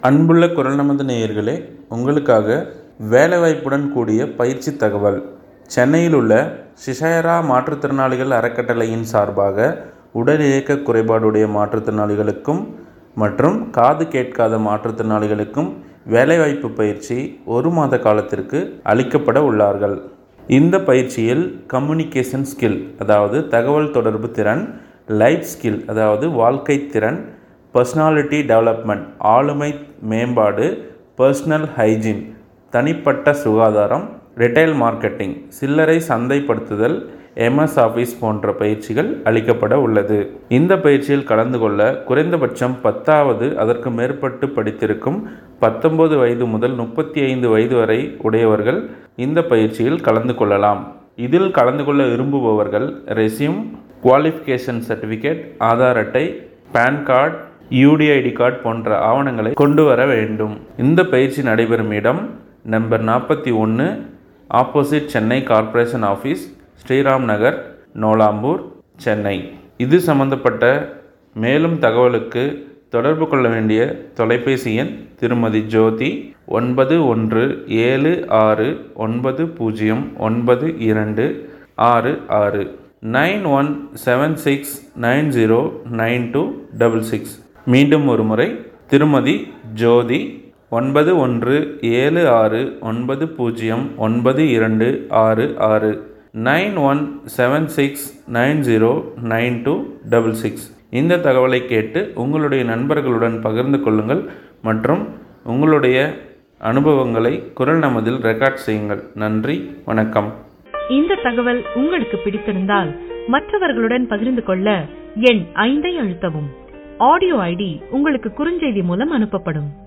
அன்புள்ள குரல் நமது நேயர்களே உங்களுக்காக வேலைவாய்ப்புடன் கூடிய பயிற்சி தகவல் சென்னையில் உள்ள சிஷயரா மாற்றுத்திறனாளிகள் அறக்கட்டளையின் சார்பாக உடல் இயக்க குறைபாடுடைய மாற்றுத்திறனாளிகளுக்கும் மற்றும் காது கேட்காத மாற்றுத்திறனாளிகளுக்கும் வேலைவாய்ப்பு பயிற்சி ஒரு மாத காலத்திற்கு அளிக்கப்பட உள்ளார்கள் இந்த பயிற்சியில் கம்யூனிகேஷன் ஸ்கில் அதாவது தகவல் தொடர்பு திறன் லைஃப் ஸ்கில் அதாவது வாழ்க்கை திறன் பர்சனாலிட்டி டெவலப்மெண்ட் ஆளுமை மேம்பாடு பர்சனல் ஹைஜீன் தனிப்பட்ட சுகாதாரம் ரிட்டைல் மார்க்கெட்டிங் சில்லறை சந்தைப்படுத்துதல் எம்எஸ் ஆஃபீஸ் போன்ற பயிற்சிகள் அளிக்கப்பட உள்ளது இந்த பயிற்சியில் கலந்து கொள்ள குறைந்தபட்சம் பத்தாவது அதற்கு மேற்பட்டு படித்திருக்கும் பத்தொன்பது வயது முதல் முப்பத்தி ஐந்து வயது வரை உடையவர்கள் இந்த பயிற்சியில் கலந்து கொள்ளலாம் இதில் கலந்து கொள்ள விரும்புபவர்கள் ரெசியூம் குவாலிஃபிகேஷன் சர்டிஃபிகேட் ஆதார் அட்டை பேன் கார்டு யூடிஐடி கார்டு போன்ற ஆவணங்களை கொண்டு வர வேண்டும் இந்த பயிற்சி நடைபெறும் இடம் நம்பர் நாற்பத்தி ஒன்று opposite Chennai corporation office Sriram Nagar Nolambur Chennai இது சம்பந்தப்பட்ட மேலும் தகவலுக்கு தொடர்பு கொள்ள வேண்டிய தொலைபேசி எண் திருமதி ஜோதி ஒன்பது ஒன்று ஏழு ஆறு ஒன்பது பூஜ்ஜியம் ஒன்பது இரண்டு ஆறு ஆறு nine one seven six nine zero nine two double six மீண்டும் ஒரு முறை திருமதி ஜோதி ஒன்பது ஒன்று ஏழு ஆறு ஒன்பது பூஜ்ஜியம் ஒன்பது இரண்டு ஆறு ஆறு nine one seven six nine zero nine two double six இந்த தகவலை கேட்டு உங்களுடைய நண்பர்களுடன் பகிர்ந்து கொள்ளுங்கள் மற்றும் உங்களுடைய அனுபவங்களை குரல் நமதில் ரெக்கார்ட் செய்யுங்கள் நன்றி வணக்கம் இந்த தகவல் உங்களுக்கு பிடித்திருந்தால் மற்றவர்களுடன் பகிர்ந்து கொள்ள எண் ஐந்தை அழுத்தவும் ஆடியோ ஐடி உங்களுக்கு குறுஞ்செய்தி மூலம் அனுப்பப்படும்